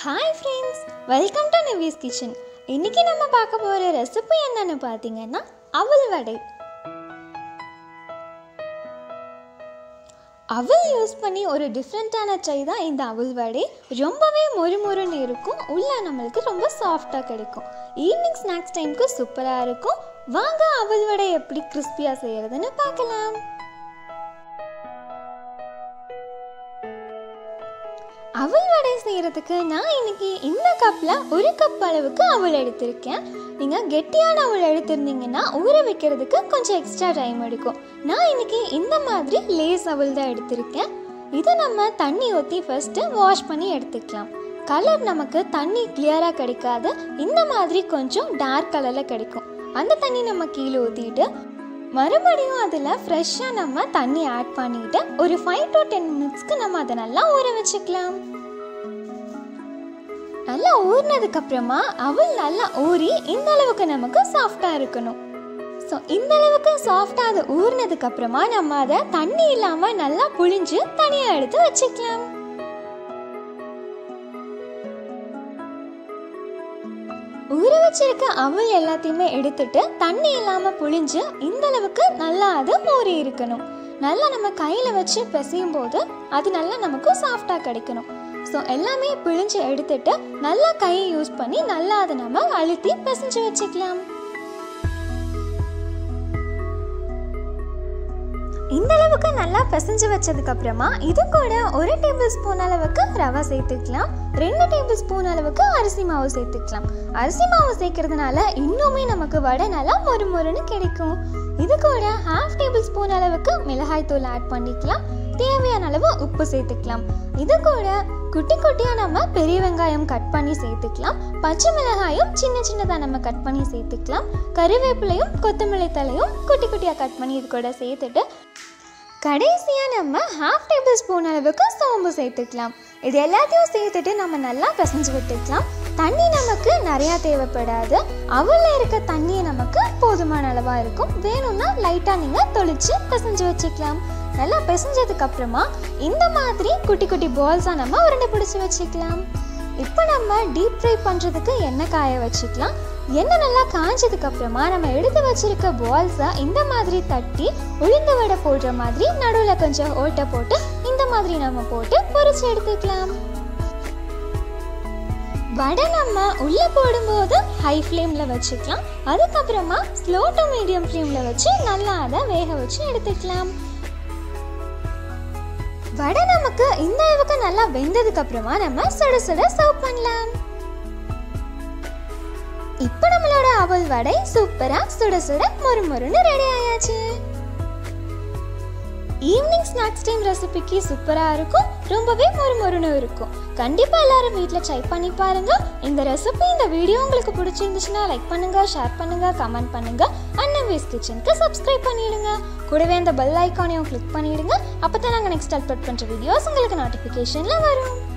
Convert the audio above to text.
hi friends welcome to Nivi's kitchen இன்னைக்கு நம்ம பார்க்க போகிற ரெசிபி என்னன்னு பார்த்தீங்கன்னா அவல் வடை அவல் யூஸ் பண்ணி ஒரு டிஃப்ரெண்ட்டான ட்ரை தான் இந்த அவல் வடை ரொம்பவே மொறுமொறுன்னு இருக்கும் உள்ள நம்மளுக்கு ரொம்ப சாஃப்டாக கிடைக்கும் ஈவினிங் ஸ்நாக்ஸ் டைமுக்கு சூப்பராக இருக்கும் வாங்க அவல் வடை எப்படி கிறிஸ்பியாக செய்யறதுன்னு பார்க்கலாம் அவல் வடை செய்கிறதுக்கு நான் இன்னைக்கு இந்த கப்பில் ஒரு கப் அளவுக்கு அவல் எடுத்திருக்கேன் நீங்கள் கெட்டியான அவல் எடுத்திருந்தீங்கன்னா ஊற வைக்கிறதுக்கு கொஞ்சம் எக்ஸ்ட்ரா டைம் எடுக்கும் நான் இன்னைக்கு இந்த மாதிரி லேஸ் அவல் தான் எடுத்திருக்கேன் இதை நம்ம தண்ணி ஊற்றி ஃபஸ்ட்டு வாஷ் பண்ணி எடுத்துக்கலாம் கலர் நமக்கு தண்ணி கிளியராக கிடைக்காது இந்த மாதிரி கொஞ்சம் டார்க் கலரில் கிடைக்கும் அந்த தண்ணி நம்ம கீழே ஊற்றிட்டு மறுபடியும் அதில் ஃப்ரெஷ்ஷாக நம்ம தண்ணி ஆட் பண்ணிட்டு ஒரு ஃபைவ் டு டென் மினிட்ஸ்க்கு நம்ம அதை நல்லா ஊற வச்சுக்கலாம் நல்லா ஊறினதுக்கு அப்புறமா அவள் நல்லா ஊறி இந்த அளவுக்கு நமக்கு சாஃப்டாக இருக்கணும் ஸோ இந்த அளவுக்கு சாஃப்டாக அது ஊறினதுக்கு அப்புறமா நம்ம அதை தண்ணி இல்லாமல் நல்லா புழிஞ்சு தனியாக எடுத்து வச்சுக்கலாம் ஊற வச்சிருக்க அவல் எல்லாத்தையுமே எடுத்துட்டு தண்ணி இல்லாமல் புழிஞ்சு இந்த அளவுக்கு நல்லா அது ஊறி இருக்கணும் நல்லா நம்ம கையில் வச்சு பிசையும் போது அது நல்லா நமக்கு சாஃப்டாக கிடைக்கணும் ஸோ எல்லாமே பிழிஞ்சு எடுத்துட்டு நல்லா கையை யூஸ் பண்ணி நல்லா அதை நம்ம அழுத்தி பிசைஞ்சு வச்சுக்கலாம் இந்த அளவுக்கு நல்லா பிசைஞ்சு வச்சதுக்கு அப்புறமா இது கூட ஒரு டேபிள் ஸ்பூன் அளவுக்கு ரவை சேர்த்துக்கலாம் ரெண்டு டேபிள் ஸ்பூன் அளவுக்கு அரிசி மாவு சேர்த்துக்கலாம் அரிசி மாவு சேர்க்கறதுனால இன்னுமே நமக்கு வடை நல்லா மொறு மொறுன்னு கிடைக்கும் இது கூட ஹாஃப் டேபிள் ஸ்பூன் அளவுக்கு மிளகாய் தூள் ஆட் பண்ணிக்கலாம் தேவையான அளவு உப்பு சேர்த்துக்கலாம் இது கூட குட்டி குட்டியாக நம்ம பெரிய வெங்காயம் கட் பண்ணி சேர்த்துக்கலாம் பச்சை மிளகாயும் சின்ன சின்னதாக நம்ம கட் பண்ணி சேர்த்துக்கலாம் கறிவேப்பிலையும் கொத்தமல்லி தலையும் குட்டி குட்டியாக கட் பண்ணி இது கூட சேர்த்துட்டு கடைசியாக நம்ம ஹாஃப் டேபிள் ஸ்பூன் அளவுக்கு சோம்பு சேர்த்துக்கலாம் இது எல்லாத்தையும் சேர்த்துட்டு நம்ம நல்லா பிசைஞ்சு விட்டுக்கலாம் தண்ணி நமக்கு நிறையா தேவைப்படாது அவளில் இருக்க தண்ணியை நமக்கு போதுமான அளவாக இருக்கும் வேணும்னா லைட்டாக நீங்கள் தொளிச்சு பிசைஞ்சு வச்சுக்கலாம் நல்லா பிசைஞ்சதுக்கு அப்புறமா இந்த மாதிரி குட்டி குட்டி பால்ஸாக நம்ம உருண்டை பிடிச்சி வச்சுக்கலாம் இப்போ நம்ம டீப் ஃப்ரை பண்ணுறதுக்கு எண்ணெய் காய வச்சுக்கலாம் எண்ணெய் நல்லா காஞ்சதுக்கு அப்புறமா நம்ம எடுத்து வச்சிருக்க பால்ஸை இந்த மாதிரி தட்டி உளுந்து வடை போடுற மாதிரி நடுவில் கொஞ்சம் ஓட்டை போட்டு இந்த மாதிரி நம்ம போட்டு பொரிச்சு எடுத்துக்கலாம் வடை நம்ம உள்ளே போடும்போது ஹை ஃப்ளேமில் வச்சுக்கலாம் அதுக்கப்புறமா ஸ்லோ டு மீடியம் ஃப்ளேமில் வச்சு நல்லா அதை வேக வச்சு எடுத்துக்கலாம் வடை நமக்கு இந்த அளவுக்கு நல்லா வெந்ததுக்கு அப்புறமா நம்ம சுட சுட சர்வ் பண்ணலாம் இப்போ நம்மளோட அவல் வடை சூப்பரா சுட சுட மொறு மொறுன்னு ரெடி ஆயாச்சு ஈவினிங் ஸ்நாக்ஸ் டைம் ரெசிபிக்கு சூப்பராக இருக்கும் ரொம்பவே மொறு மொறுன்னு இருக்கும் கண்டிப்பாக எல்லாரும் வீட்டில் ட்ரை பண்ணி பாருங்க இந்த ரெசிபி இந்த வீடியோ உங்களுக்கு பிடிச்சிருந்துச்சுன்னா லைக் பண்ணுங்க ஷேர் பண்ணுங்க கமெண்ட் பண்ணுங்க அன்னவேஸ் கிச்சனுக்கு சப்ஸ்கிரைப் பண்ணிடுங்க கூடவே அந்த பெல் ஐக்கானையும் கிளிக் பண்ணிடுங்க அப்போ தான் நாங்கள் நெக்ஸ்ட் அப்லோட் பண்ணுற வீடியோஸ் உங்களுக்கு நோட்டிஃபிகேஷனில் வரும்